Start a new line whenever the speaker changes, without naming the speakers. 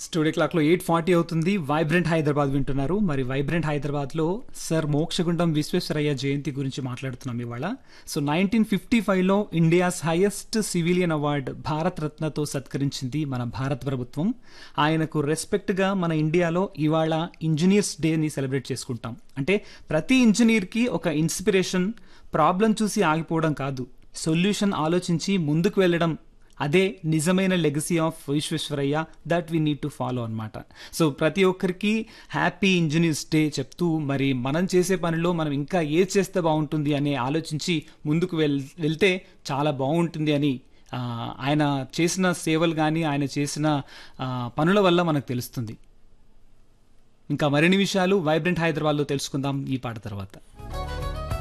studio క్లాక్లో eight forty అవుతుంది vibrant Hyderabad వింటున్నారు మరి వైబ్రెంట్ హైదరాబాద్లో సర్ మోక్షగుండం విశ్వేశ్వరయ్య జయంతి గురించి మాట్లాడుతున్నాం ఇవాళ సో నైన్టీన్ ఫిఫ్టీ ఫైవ్లో India's highest civilian award Bharat రత్నతో సత్కరించింది మన భారత ప్రభుత్వం ఆయనకు రెస్పెక్ట్గా మన ఇండియాలో ఇవాళ ఇంజనీర్స్ డేని సెలబ్రేట్ చేసుకుంటాం అంటే ప్రతి ఇంజనీర్కి ఒక ఇన్స్పిరేషన్ ప్రాబ్లం చూసి ఆగిపోవడం కాదు సొల్యూషన్ ఆలోచించి ముందుకు వెళ్ళడం అదే నిజమైన legacy of Visvesvaraya that we need to follow అనమాట సో ప్రతి ఒక్కరికి హ్యాపీ ఇంజనీర్స్ డే చెప్తూ మరి మనం చేసే పనిలో మనం ఇంకా ఏది చేస్తే బాగుంటుంది అని ఆలోచించి ముందుకు వెల్ వెళ్తే చాలా బాగుంటుంది అని ఆ, ఆయన చేసిన సేవలు కానీ ఆయన చేసిన ఆ, పనుల వల్ల మనకు తెలుస్తుంది ఇంకా మరిన్ని విషయాలు వైబ్రెంట్ హైదరాబాద్లో తెలుసుకుందాం ఈ పాట తర్వాత